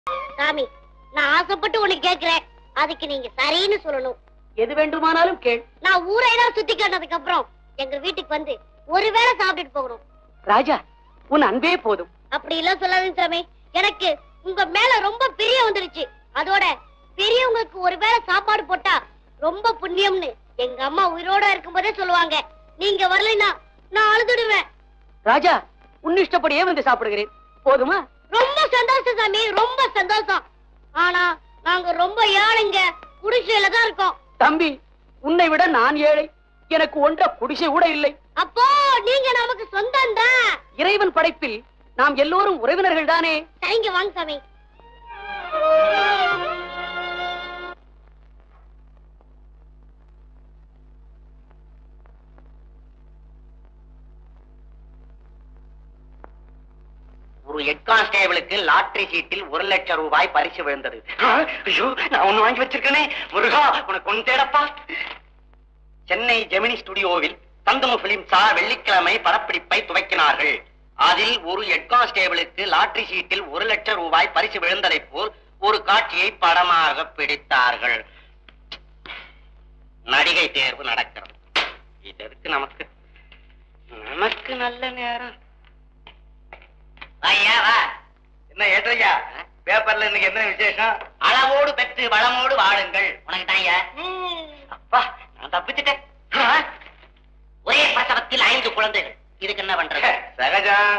சாமி நான் ஆசைப்பட்டு ஒண்ணு கேக்குறேன் அதுக்கு நீங்க சரின்னு சொல்லணும் எது வேண்டுமானாலும் கேள் நான் ஊரையெல்லாம் சுத்தி காட்டினதுக்கு அப்புறம் எங்க வீட்டுக்கு வந்து ஒருவேளை சாப்பிட்டுட்டு போகணும் ராஜா உன் அன்பே போதும் அப்படி எல்லாம் சொல்லாதீங்க சாமி எனக்கு உங்க மேல ரொம்ப பிரியம் வந்துருச்சு அதோட பெரியவங்களுக்கு ஒருவேளை சாப்பாடு போட்டா ரொம்ப புண்ணியம்னு எங்க அம்மா உயிரோட இருக்கும்போதே சொல்லுவாங்க நீங்க வரலைன்னா நான் அழுதுடுவேன் ராஜா உன் இஷ்டப்படியே வந்து சாப்பிடுகிறேன் போதுமா ரொம்ப சந்தோஷம் சாமி ரொம்ப சந்தோஷம் ஆனா நாங்க ரொம்ப ஏழைங்க குடிசையில தான் இருக்கோம் தம்பி உன்னை விட நான் ஏழை எனக்கு ஒன்ற குடிசை கூட இல்லை அப்போ நீங்க நமக்கு சொந்தம் தான் இறைவன் படைப்பில் நாம் எல்லோரும் உறவினர்கள் தானே சரிங்க வாங்க சாமி ஒரு ஹெட் கான்ஸ்டேபிளுக்கு லாட்டரி சீட்டில் ஒரு லட்சம் ரூபாய் பரிசு விழுந்தது ஐயோ நான் ஒண்ணு வாங்கி வச்சிருக்கேனே முருகா உனக்கு ஒண்ணு தேடப்பா சென்னை ஜெமினி ஸ்டுடியோவில் தந்தமு பிலிம்ஸார் வெள்ளிக்கிழமை படப்பிடிப்பை துவக்கினார்கள் அதில் ஒரு ஹெட் கான்ஸ்டேபிளுக்கு லாட்டரி சீட்டில் ஒரு லட்சம் ரூபாய் பரிசு விழுந்ததைப் போல் ஒரு காட்சியை படமாக பிடித்தார்கள் நடிகை தேர்வு நடக்கிறது இது எதுக்கு நமக்கு நமக்கு நல்ல நேரம் ஐயா வா என்ன ஏற்றையா பேப்பர்ல இன்னைக்கு என்ன விசேஷம் அளவோடு பெற்று வளமோடு வாழுங்கள் உனக்கு தாங்க அப்பா நான் தப்பிச்சுட்டேன் ஆ? ஒரே பிரசவத்தில் ஐந்து குழந்தைகள் இதுக்கு என்ன பண்றது சகஜம்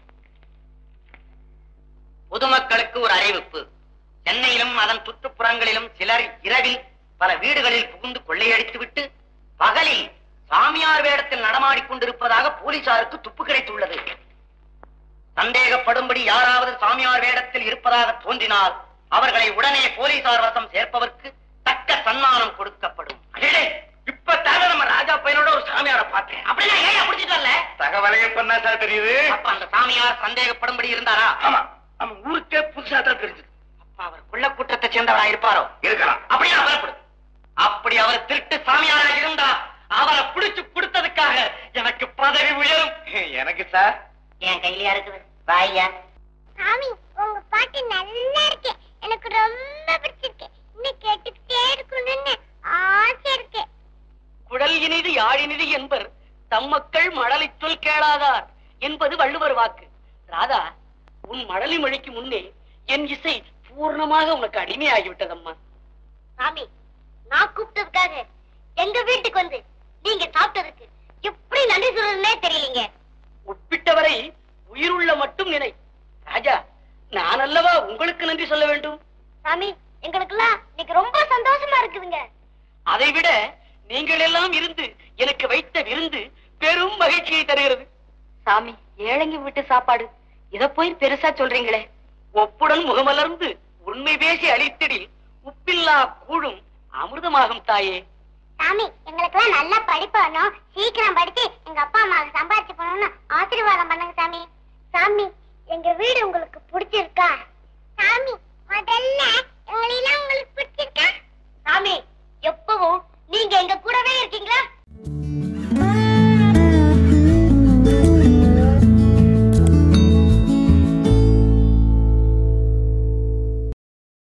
பொதுமக்களுக்கு ஒரு அறிவிப்பு சென்னையிலும் அதன் சுற்றுப்புறங்களிலும் சிலர் இரவில் பல வீடுகளில் புகுந்து கொள்ளையடித்து விட்டு பகலில் சாமியார் வேடத்தில் நடமாடிக் கொண்டிருப்பதாக போலீசாருக்கு துப்பு கிடைத்துள்ளது சந்தேகப்படும்படி யாராவது சாமியார் வேடத்தில் இருப்பதாக தோன்றினால் அவர்களை உடனே போலீசார் வசம் சேர்ப்பதற்கு தக்க சன்மானம் கொடுக்கப்படும் அடேடே, இப்பதானே நம்ம ராஜா பையனோட ஒரு சாமியார பார்த்தேன் அப்படின்னா ஏன் பிடிச்சிட்டு வரல தகவலையும் பண்ணா சார் தெரியுது அப்ப அந்த சாமியார் சந்தேகப்படும்படி இருந்தாரா ஆமா நம்ம ஊருக்கே புதுசா தான் தெரிஞ்சது அப்ப அவர் குள்ள கூட்டத்தை சேர்ந்தவரா இருப்பாரோ இருக்கலாம் அப்படியே அவரப்படு அப்படி அவர் திருட்டு சாமியாரா இருந்தா அவரை பிடிச்சு கொடுத்ததுக்காக எனக்கு பதவி உயரும் எனக்கு சார் என் கையிலயா இருக்குது வாய்யா சாமி உங்க பாட்டு நல்லா இருக்கு எனக்கு ரொம்ப பிடிச்சிருக்கு இன்னும் கேட்டுக்கிட்டே இருக்கணும்னு ஆசை இருக்கு குழல் இனிது யாழினிது என்பர் தம்மக்கள் மழலை சொல் கேளாதார் என்பது வள்ளுவர் வாக்கு ராதா உன் மழலை மொழிக்கு முன்னே என் இசை பூர்ணமாக உனக்கு அடிமையாகிவிட்டதம்மா சாமி நான் கூப்பிட்டதுக்காக எங்க வீட்டுக்கு வந்து நீங்க சாப்பிட்டதுக்கு எப்படி நன்றி சொல்றதுன்னே தெரியலீங்க உட்பிட்டவரை உயிருள்ள மட்டும் நினை ராஜா நான் அல்லவா உங்களுக்கு நன்றி சொல்ல வேண்டும் சாமி எங்களுக்கெல்லாம் இன்னைக்கு ரொம்ப சந்தோஷமா இருக்குதுங்க அதைவிட நீங்கள் எல்லாம் இருந்து எனக்கு வைத்த விருந்து பெரும் மகிழ்ச்சியை தருகிறது சாமி ஏழைங்க வீட்டு சாப்பாடு இத போய் பெருசா சொல்றீங்களே ஒப்புடன் முகமலர்ந்து உண்மை பேசி அளித்திடில் உப்பில்லா கூழும் அமிர்தமாகும் தாயே சாமி எங்களுக்கெல்லாம் நல்லா படிப்பு வரணும் சீக்கிரம் படிச்சு எங்க அப்பா அம்மாவுக்கு சம்பாதிச்சு போகணும்னு ஆசீர்வாதம் பண்ணுங்க சாமி சாமி எங்க வீடு உங்களுக்கு பிடிச்சிருக்கா சாமி முதல்ல எங்களெல்லாம் உங்களுக்கு பிடிச்சிருக்கா சாமி எப்பவும்